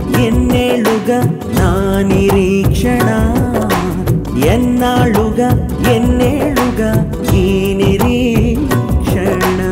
ఎన్నేళ్ళుగా నా నిరీక్షణ ఎన్నాళ్ళుగా ఎన్నేళ్ళుగా ఈ నిరీక్షణ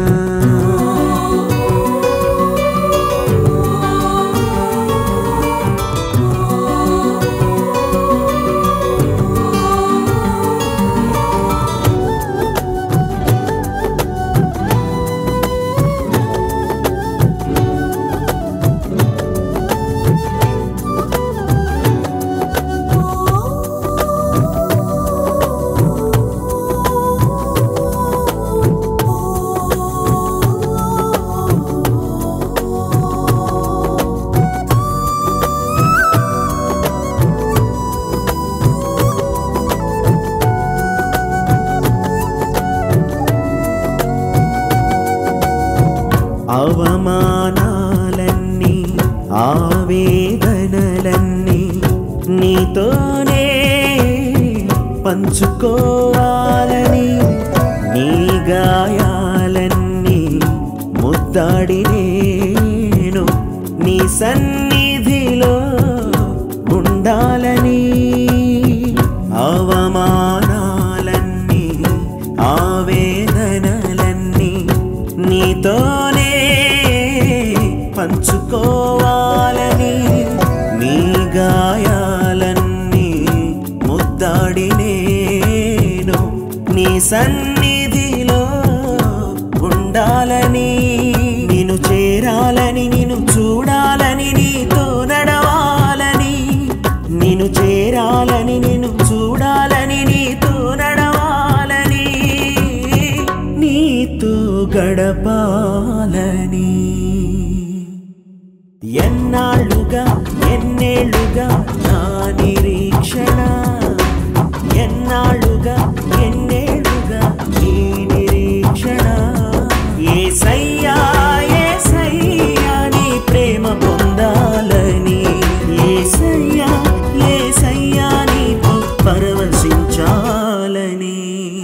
అవమానాలన్నీ ఆవేదనలన్నీ నీతోనే పంచుకోవాలని నీ గాయాలన్నీ ముద్దాడి నేను నీ సన్నిధిలో ఉండాలని అవమానాలన్నీ ఆవేదనలన్నీ నీతోనే పంచుకోవాలని నీ గాయాలన్నీ ముద్దాడి నేను నీ సన్నిధిలో ఉండాలని నిన్ను చేరాలని నిన్ను చూడాలని నీతో నడవాలని నిన్ను చేరాలని నిన్ను చూడాలని నీతో నడవాలని నీతో గడపాలని ఎన్నాళ్ళుగా ఎన్నేళ్ళుగా నా నిరీక్షణ ఎన్నాళ్ళుగా ఎన్నేళ్ళుగా ఈ నిరీక్షణ ఏసయ్యా ఏసయ్యా నీ ప్రేమ పొందాలని ఏసయ్యా ఏసయ్యా నీకు పరవశించాలని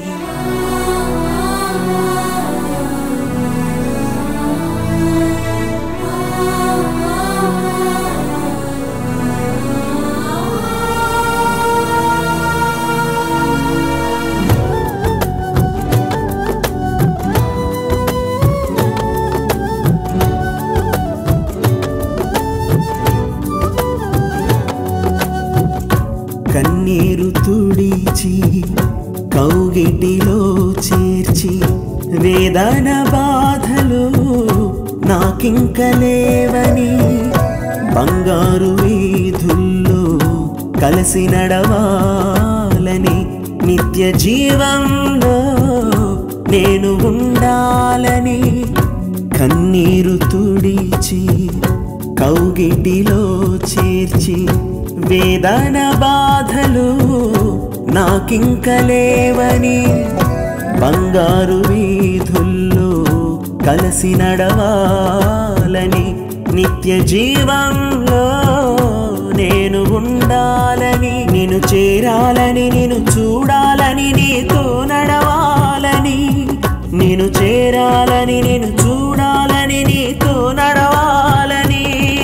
కన్నీరు తుడిచి కౌగిటిలో చేర్చి వేదన బాధలు నాకింక లేవని బంగారు వీధుల్లో కలిసి నడవాలని నిత్య జీవంలో నేను ఉండాలని కన్నీరు తుడిచి కౌగిటిలో చేర్చి వేదన బాధలు నాకింక లేవని బంగారు వీధుల్లో కలిసి నడవాలని నిత్య జీవంలో నేను ఉండాలని నిన్ను చేరాలని నిన్ను చూడాలని నీతో నడవాలని నేను చేరాలని నేను చూడాలని నీతో నడవాలని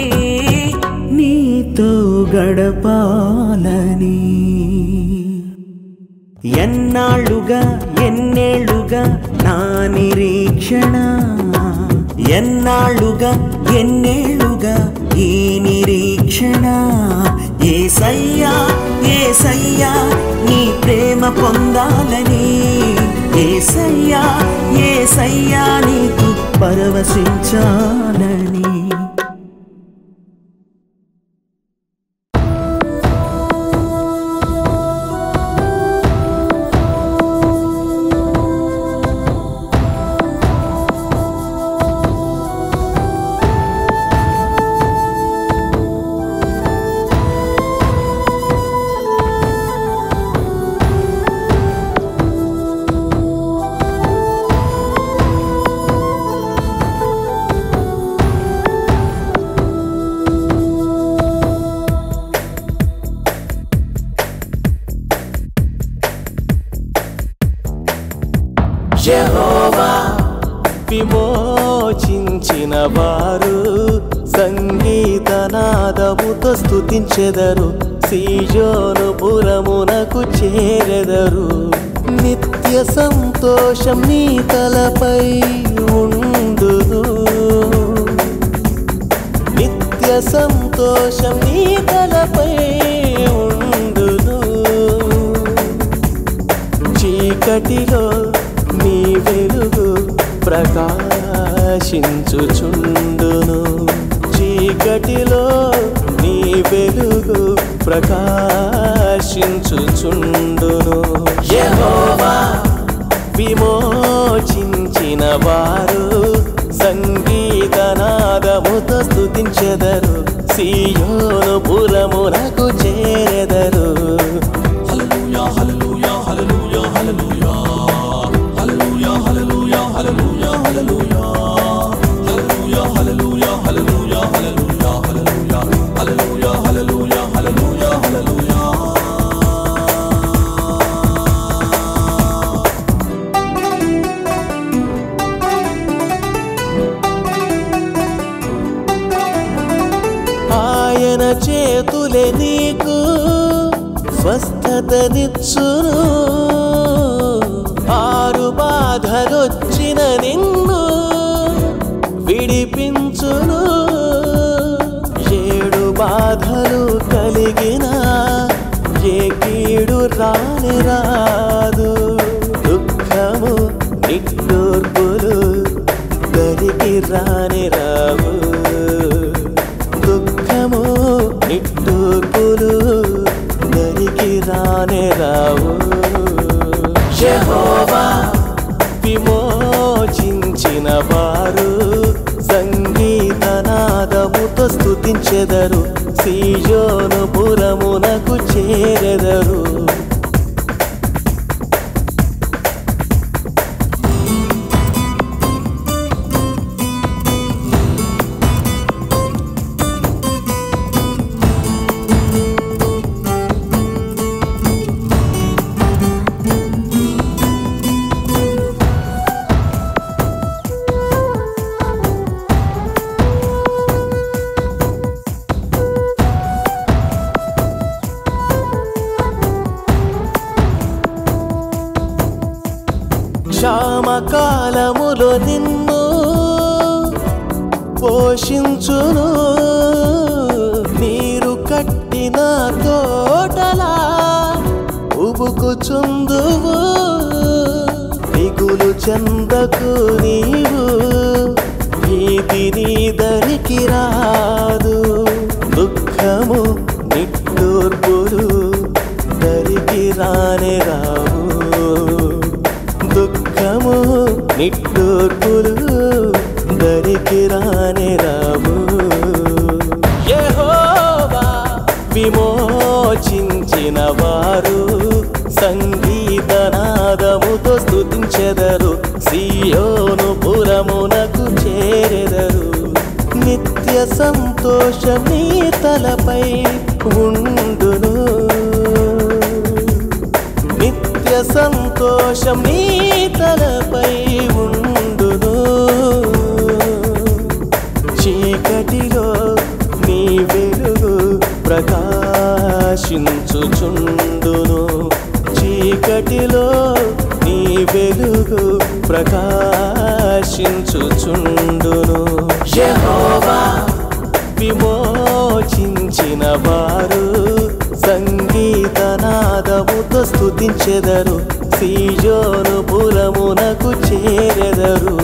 నీతో గడపాలని ఎన్నాళ్ళుగా ఎన్నేళ్ళుగా నా నిరీక్షణ ఎన్నాళ్ళుగా ఎన్నేళ్ళుగా ఈ నిరీక్షణ ఏసయ్యా ఏసయ్యా నీ ప్రేమ పొందాలని ఏసయ్యా ఏసయ్యా నీకు పరవశించాలని నాదముతో స్తుతించెదరు సీయోను పురమునకు చేరెదరు నిత్య సంతోషం నీ తలపై ఉండును నిత్య సంతోషం నీ తలపై ఉండును చీకటిలో నీ వెలుగు ప్రకాశించుచుండును చీకటిలో నీ వెలుగు ప్రకాశించుచుండును యెహోవా విమోచించిన వారు సంగీతనాదముతో స్తుతించెదరు సీయోను పురమునకు చేరెదరు ఆయన చేతులే నీకు స్వస్థతనిచ్చును ఆరు బాధలొచ్చిన నిన్ను విడిపించును ఏడు బాధలు కలిగిన ఏ కీడు రాని రాదు దుఃఖము నిట్టూర్పులు దరికి రాని రావు దుఃఖము నిట్టూర్పులు దరికి రాని రావు యెహోవా విమోచించిన వారు సంగీతనాదముతో స్తుతించెదరు సీయోను పురమునకు చేరెదరు క్షామకాలములో నిన్ను పోషించును నీరు కట్టిన తోటలా ఉబుకుచుందువు దిగులు చెందకు నీవు ఇది నీ దరికి రాదు దుఃఖము నిట్టూర్పులు దరికి రాని రావు దుఃఖము నిట్టూర్పులు దరికి రాని రావు యెహోవా విమోచించిన వారు సంగీతనాదముతో స్తుతించెదరు సియోను పురమునకు చేరెదరు నిత్య సంతోషం నీ తలపై ఉండును నిత్య సంతోషం నీ తలపై ఉండును చీకటిలో నీ వెలుగు ప్రకాశించుచుండును చీకటిలో నీ వెలుగు ప్రకాశించుచుండును యెహోవా విమోచించిన వారు సంగీతనాదముతో స్తుతించెదరు సీయోను పురమునకు చేరెదరు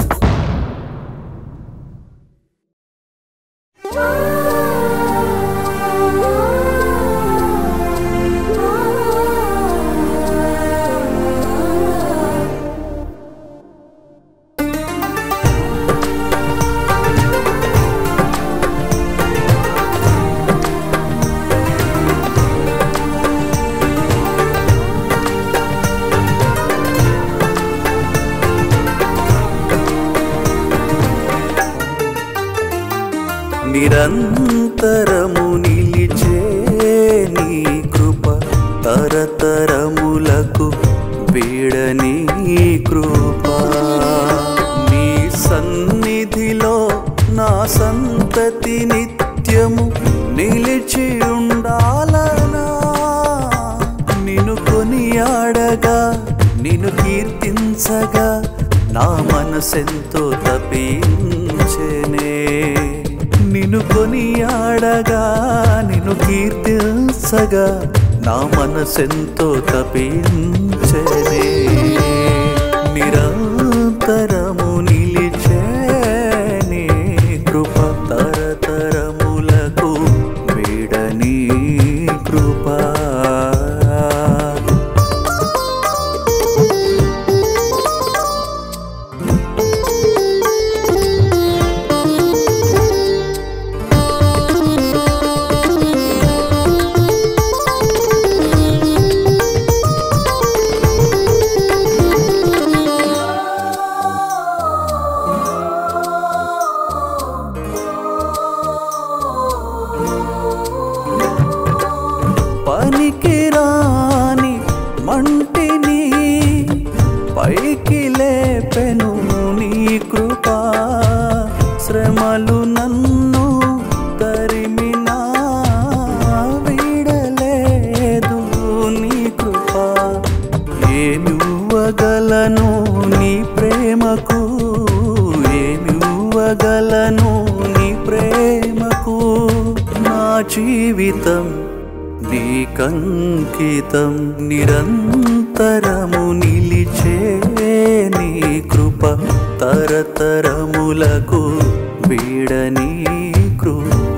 నిరంతరము నిలిచే నీ కృప తరతరములకు వీడని కృప నీ సన్నిధిలో నా సంతతి నిత్యము నిలిచి నిలిచి ఉండాలనా నిన్ను కొనియాడగా నిన్ను కీర్తించగా నా మనసెంతో తపించెనే నిన్ను కొనియాడగా నిన్ను కీర్తించగా నా మనసెంతో తపించెనే నిరంతరము నిలిచే నీ కృప తరతరములకు వీడని కృప పనికి రాని మంటిని పైకి లేపెను నీ కృప శ్రమలు నన్ను తరిమినా వీడలేదు నీ కృప ఏమివ్వగలను నీ ప్రేమకు ఏమివ్వగలను నీ ప్రేమకు నా జీవితం నీకంకితం నిరంతరము నిలిచే నీ కృప తరతరములకు వీడని కృప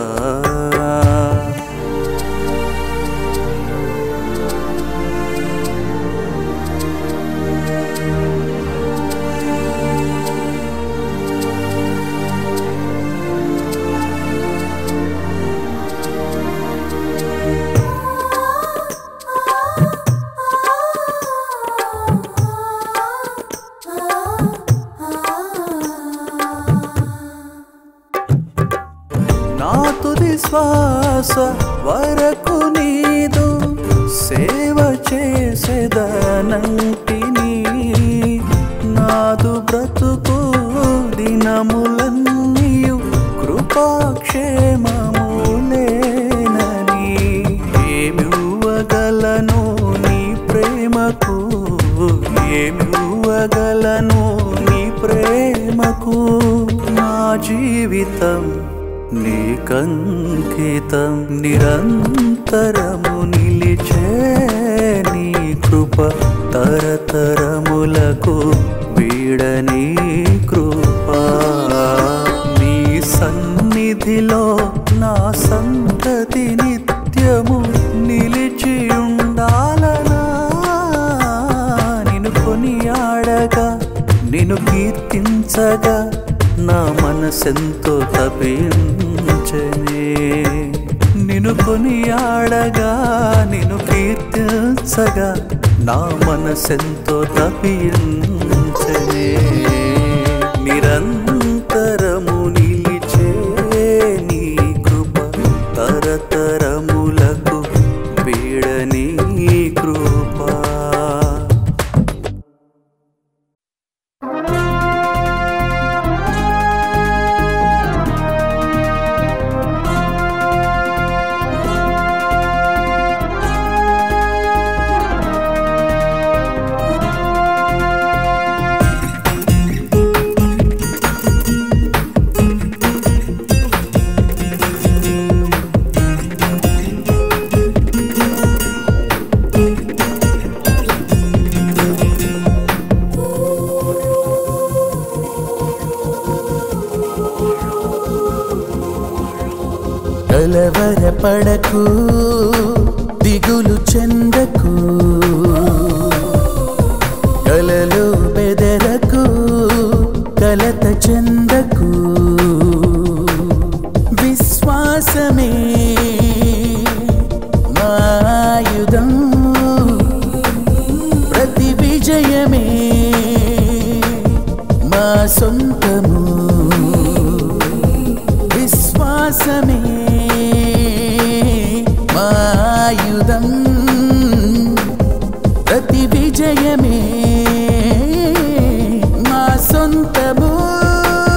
నా తుది శ్వాస వరకు నీదు సేవ చేసేదనంటిని నాదు బ్రతుకు దినములన్నీయు కృపాక్షేమములేనని ఏమివ్వగలను నీ ప్రేమకు ఏమివ్వగలను నీ ప్రేమకు నా జీవితం నీకంకితం నిరంతరము నిలిచే నీ కృప తరతరములకు వీడని కృప నీ సన్నిధిలో నా సంతతి నిత్యము నిలిచి ఉండాలనా నిన్ను కొనియాడగా నిన్ను కీర్తించగా నా మనసెంతో తపించనే నిన్ను కొనియాడగా నిన్ను కీర్తించగా నా మనసెంతో తపించనే నిరంతరము నిలిచే నీ కృప తరతరములకు వీడని కృప కలవరపడకు దిగులు చెందకు కలలో బెదరకు కలత చెందకు విశ్వాసమే మాయుధం ప్రతి విజయమే మా సొంతము విశ్వాసమే మాయుధం ప్రతి విజయమే మా సొంతము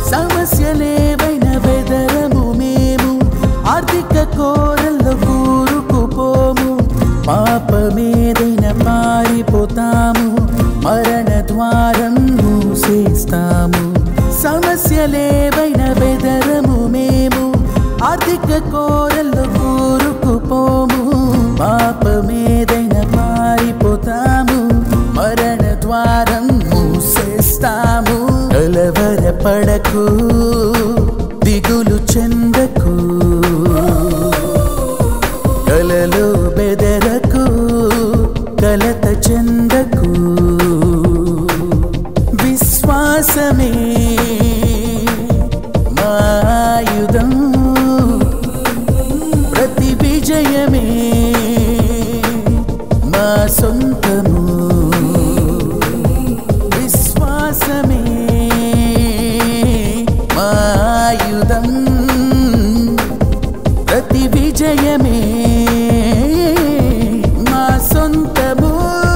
సమస్యలేవైన బెదరము మేము ఆర్థిక కోరల్లో కూరుకుపోము పాపమేదైన పారిపోతాము మరణ ద్వారం మూసేస్తాము సమస్యలేవైన బెదరము మేము ఆర్థిక కోరల్లో కూరుకుపోము పాపమేదైన పారిపోతాము మరణ ద్వారం మూసేస్తాము కలవరపడకు దిగులు చెందకు కలలో బెదరకు కలత చెందకు విశ్వాసమే మాయుధం ప్రతి విజయమే మా సొంతము విశ్వాసమే మాయుధం ప్రతి విజయమే మా సొంతము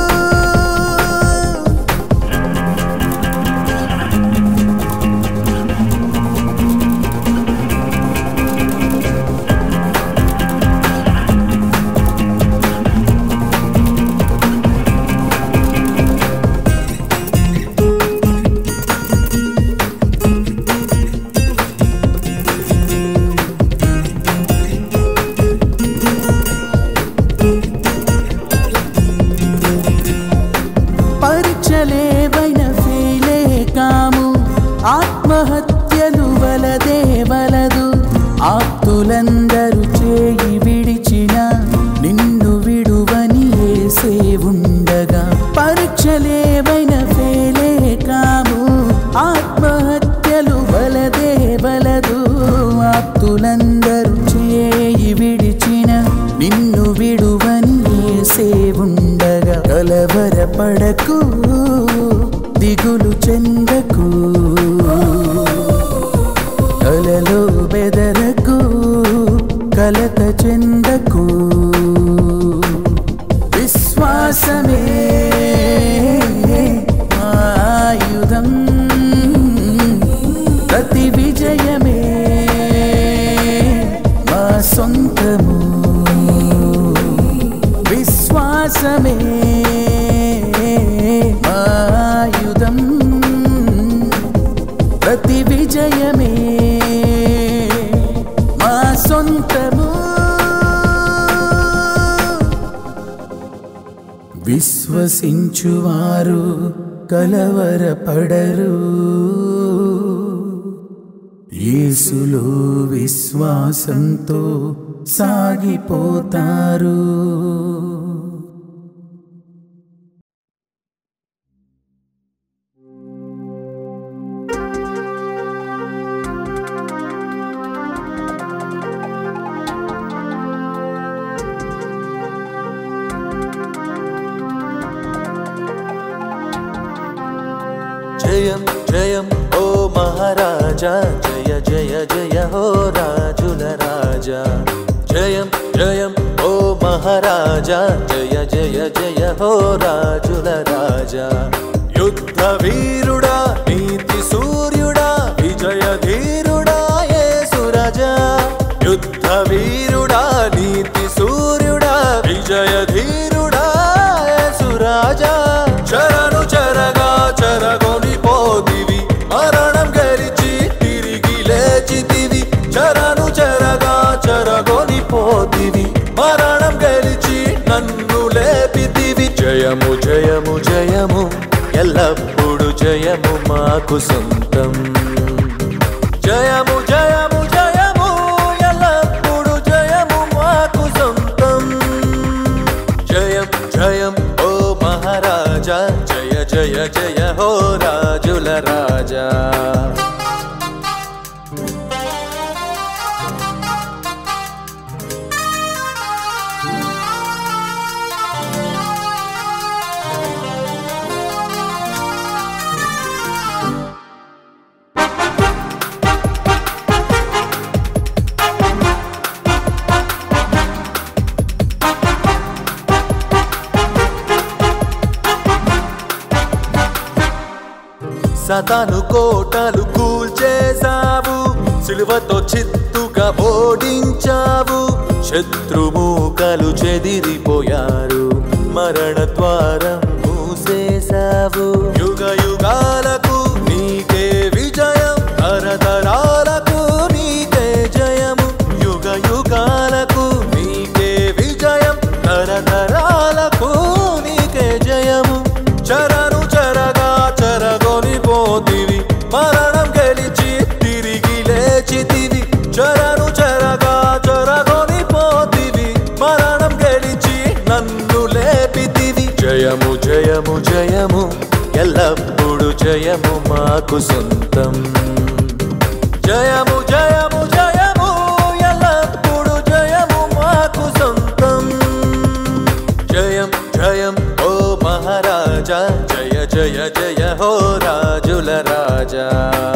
పరీక్షలేవైన ఫెయిలే కాము ఆత్మహత్యలు వలదే వలదు ఆప్తులందరూ చేయి విడిచిన నిన్ను విడువని ఏసే ఉండగా పరీక్షలేవైన ఫెయిలే కాము ఆత్మహత్యలు వలదే వలదు ఆప్తులందరూ చేయి విడిచిన నిన్ను విడువని ఏసే ఉండగా కలవరపడకు దిగులు చెందకు కలలో బెదరకు కలత చెందకు విశ్వాసమే ఆయుధం ప్రతి విజయమే మా సొంతము విశ్వాసమే ఆయుధం ప్రతి విజయమే మా సొంతము విశ్వసించువారు కలవరపడరు యేసులో విశ్వాసంతో సాగిపోతారు జయం జయం ఓ మహారాజా జయ జయ జయ హో రాజుల రాజా జయం జయం ఓ మహారాజా జయ జయ జయ హో రాజుల రాజా యుద్ధ వీరుడా నీతి సూర్యుడా విజయ ధీరుడా యేసురాజా యుద్ధ వీరుడా నీతి సూర్యుడా విజయ ధీరుడా యేసురాజా చరను చరగా చరగొని పోతివి మరణం గెలిచి తిరిగి లేచితివి చరను చరగా చరగొని పోతివి మరణం గెలిచి నన్ను లేపితివి జయము జయము జయము ఎల్లప్పుడు జయము మాకు సొంతం జయము జయము జయము ఎల్లప్పుడు జయము మాకు సొంతం జయం జయం ఓ మహారాజా జయ జయ జయ హో రాజుల రాజా సతాను కోటలు కూల్చేశావు సిలువతో చిత్తుగా ఓడించావు శత్రుమూకలు చెదిరిపోయారు మరణ ద్వారం మూసేశావు యుగ యుగాలకు నీకే విజయం తరతరాలకు నీకే జయము యుగ యుగాలకు నీకే విజయం తరతరాలకు నీకే జయము చరను చరగా చరగొని పోతివి మరణం గెలిచి తిరిగి లేచితివి చరను చరగా చరగొని పోతివి మరణం గెలిచి నన్ను లేపితివి జయము జయము జయము ఎల్లప్పుడు జయము మాకు సొంతం జయము జయము జయము ఎల్లప్పుడు జయము మాకు సొంతం జయం జయం ఓ మహారాజా జయ జయ జయ హో రాజుల రాజా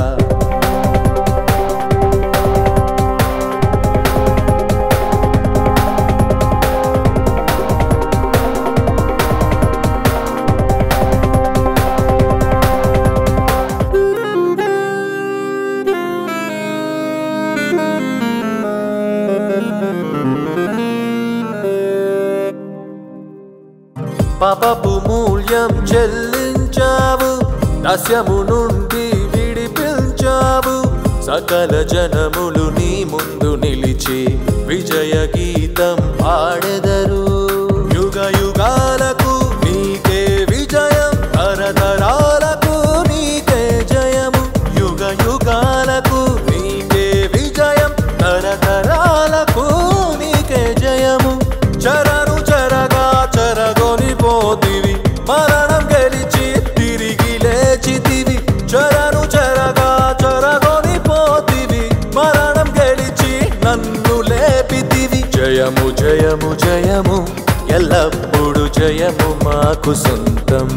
పాపపు మూల్యం చెల్లించావు దాస్యము నుండి విడిపించావు సకల జనములు నీ ముందు నిలిచి విజయ గీతం పాడెదరు యుగ యుగాలకు నీకే విజయం తరతరాలకు నీకే జయము యుగ యుగాలకు నీకే విజయం తరతరాలకు నీకే జయము చరను చరగా చరగొని పోతివి మరణం గెలిచి తిరిగి లేచితివి చరను చరగా చరగొని పోతివి మరణం గెలిచి నన్ను లేపితివి జయము జయము జయము ఎల్లప్పుడు జయము మాకు సొంతం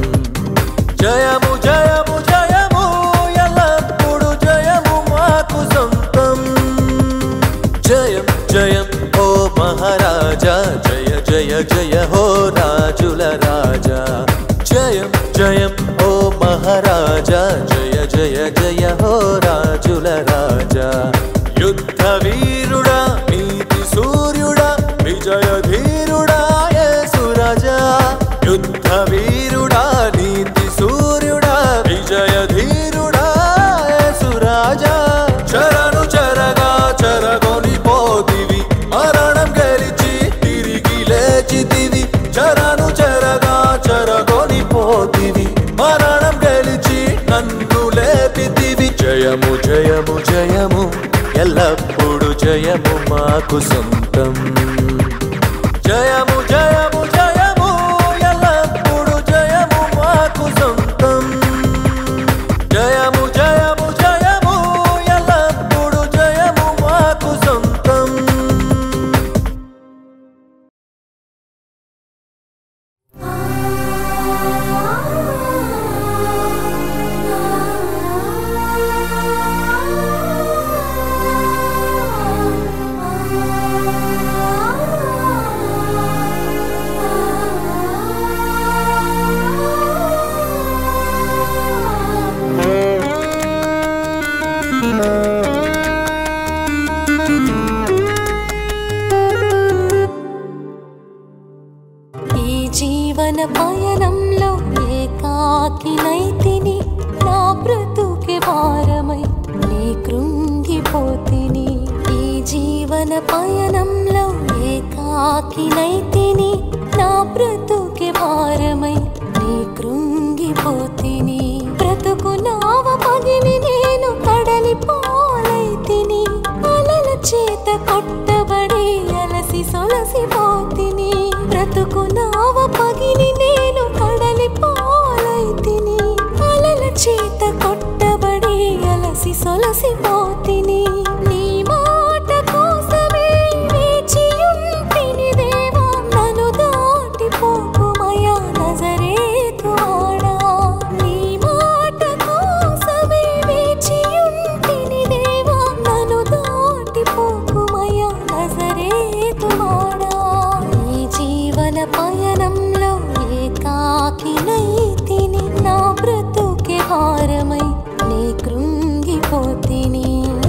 జయము జయము జయము ఎల్లప్పుడు జయము మాకు సొంతం జయం జయం ఓ మహారాజా జయ జయ జయ హో రాజుల రాజా జయం జయం ఓ మహారాజా జయ జయ జయ హో రాజుల రాజా యుద్ధ వీరుడా నీతి సూర్యుడా విజయ ధీరుడా యేసురాజా యుద్ధ వీరుడా నీతి సూర్యుడా విజయ ధీరుడా యేసురాజా చరను చరగా చరగొని పోతివి మరణం గెలిచి తిరిగి లేచితివి చరను చరగా చరగొని పోతివి మరణం గెలిచి నన్ను లేపితివి జయము జయము జయము ఎల్లప్పుడు జయము మాకు సొంతం జయము జయము జయము ఎల్లప్పుడు జయము మాకు సొంతం జయము జయము జయము ఎల్లప్పుడు జయము మాకు సొంతం ఈ జీవన పయనంలో ఏకాకినైతిని నా బ్రతుకి భారమై నీ కృంగిపోతిని ఈ జీవన పయనంలో ఏకాకినైతిని నా బ్రతుకి భారమై నీ కృంగిపోతిని బ్రతుకు నావ పగిలి నేను కడలి పాలైతిని అలల చేత కొట్టబడి అలసి సొలసిపోతిని బ్రతుకు నావ పగిలి నేను కడలి పాలైతిని అలల చేత కొట్టబడి అలసి సొలసిపోతిని నీ మాట కోసమే వేచియుంటిని దేవా నన్ను దాటిపోకుమయా నజరేతువాడా నీ మాట కోసమే వేచియుంటిని దేవా నన్ను దాటిపోకుమయా నజరేతువాడా ఈ జీవన పయనంలో ఏకాకినైతిని నా బ్రతుకే భారం కృంగిపోతిని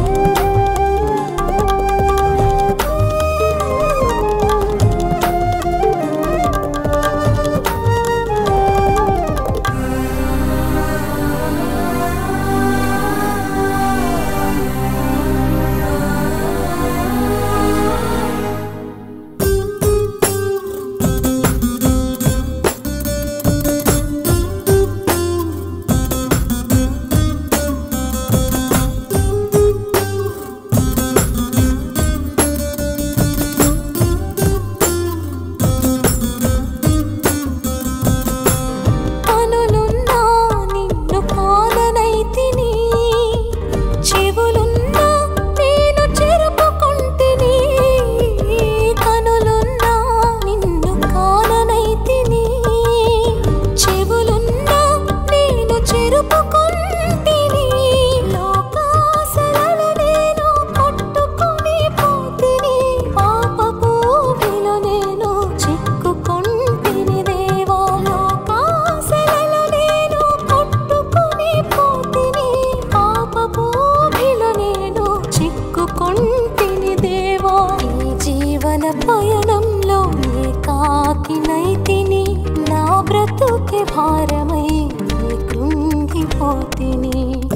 కనులున్నా నిన్ను కాదనైతిని చెవులున్నా నేను చెరుపుకుంటిని కనులున్నా నిన్ను కాదనైతిని చెవులున్నా నేను చెరుపుకుంటిని లోకాసలలో నేను కొట్టుకొని పోతిని పాపపు ఊబిలో నేను చిక్కుకుంటిని దేవా లోకాసలలో నేను కొట్టుకొని పోతిని పాపపు ఊబిలో నేను చిక్కుకుంటిని దేవా ఈ జీవన పయనంలో ఏకాకినైతిని నా బ్రతుకే భారమై నీ కృంగిపోతిని